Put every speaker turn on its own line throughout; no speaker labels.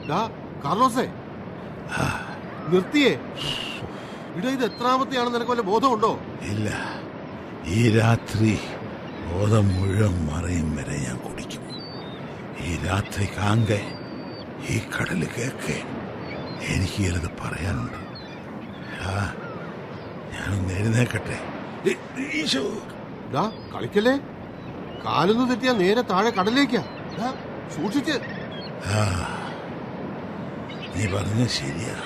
ഡാ കാർലോസേ നിർത്തിയേ ഇടാ ഇത് എത്രാമത്തെയാണ് നിനക്ക് വല്ല ബോധമുണ്ടോ
ഇല്ല ഈ രാത്രി ബോധം മുഴുവൻ മറയും വരെ ഞാൻ കുടിക്കും ഈ രാത്രി കാങ്കെ ഈ കടല് കേക്ക് എനിക്ക് ചിലത് പറയാനുണ്ട് ആ ഞാനൊന്ന് എഴുന്നേക്കട്ടെ ഈ- ഈശോ
ഡാ കളിക്കല്ലേ കാലൊന്ന് തെറ്റിയാ നേരെ താഴെ കടലേക്കാ ഡാ, സൂക്ഷിച്ച്
ആ നീ പറഞ്ഞ ശരിയാ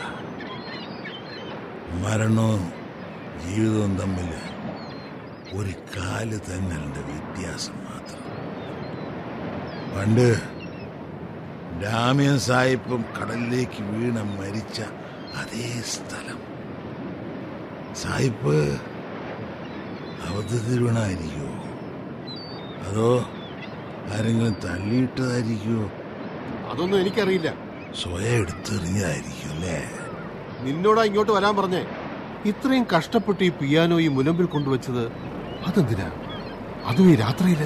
മരണവും ജീവിതവും തമ്മിൽ ഒരു കാല് തന്നലിന്റെ വ്യത്യാസം മാത്രം പണ്ട് ഡാമിയൻ സാഹിബും കടലിലേക്ക് വീണ മരിച്ച അതേ സ്ഥലം സാഹിബ് അബദ്ധത്തിൽ വീണായിരിക്കുമോ അതോ ആരെങ്കിലും തള്ളിയിട്ടതായിരിക്കുമോ
അതൊന്നും എനിക്കറിയില്ല
സ്വയം എടുത്തെറിഞ്ഞതായിരിക്കും അല്ലേ
നിന്നോടാ ഇങ്ങോട്ട് വരാൻ പറഞ്ഞേ ഇത്രയും കഷ്ടപ്പെട്ട് ഈ പിയാനോ ഈ മുലമ്പിൽ കൊണ്ടുവച്ചത് അതെന്തിനാ അതും ഈ രാത്രിയില്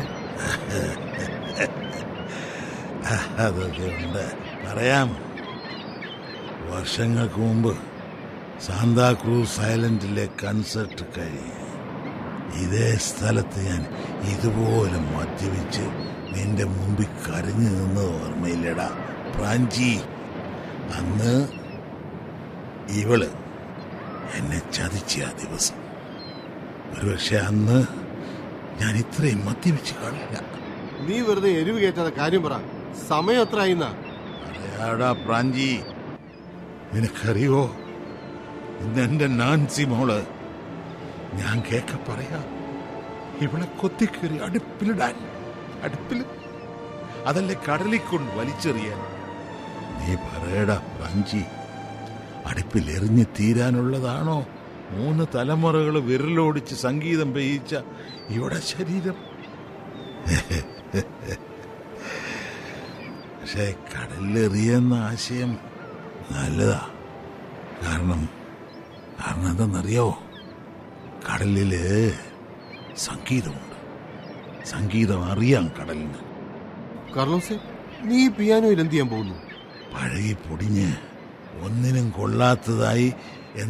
അതൊക്കെ ഉണ്ട് പറയാം വർഷങ്ങൾക്ക് മുമ്പ് സാന്താക്രൂസ് ഐലൻഡിലെ കൺസേർട്ട് കഴിഞ്ഞ് ഇതേ സ്ഥലത്ത് ഞാൻ ഇതുപോലെ മദ്യപിച്ച് നിന്റെ മുമ്പിൽ കരഞ്ഞു നിന്നത് ഓർമ്മയില്ലടാ പ്രാഞ്ചി അന്ന് ഇവള് എന്നെ ചതിച്ച ആ ദിവസം ഒരുപക്ഷെ അന്ന് ഞാൻ ഇത്രയും മദ്യപിച്ച് കാണില്ല
നീ വെറുതെ എരിവ് കയറ്റാതെ കാര്യം പറ സമയം എത്ര ആയിന്നാ
പറയാടാ പ്രാഞ്ചി നിനക്കറിയോ ഇന്ന് എന്റെ നാൻസി മോള് ഞാൻ കേക്ക പറയാ ഇവളെ കൊത്തിക്കേറി അടുപ്പിലിടാൻ അടുപ്പിൽ അതല്ലേ കടലിൽ കൊണ്ട് വലിച്ചെറിയാൻ നീ പറയടാ പ്രാഞ്ചി അടുപ്പിൽ എറിഞ്ഞ് തീരാനുള്ളതാണോ മൂന്ന് തലമുറകൾ വിരലോടിച്ച് സംഗീതം പെയ്യിച്ച ഇവിടെ ശരീരം പക്ഷേ കടലിലെറിയെന്ന ആശയം നല്ലതാ കാരണം കാരണം എന്തെന്നറിയോ കടലില് സംഗീതമുണ്ട് സംഗീതം അറിയാം കടലിന്
കാർലോസേ നീ ഈ പിയാനോയിൽ എന്ത് ചെയ്യാൻ പോകുന്നു
പഴകി പൊടിഞ്ഞ് ഒന്നിനും കൊള്ളാത്തതായി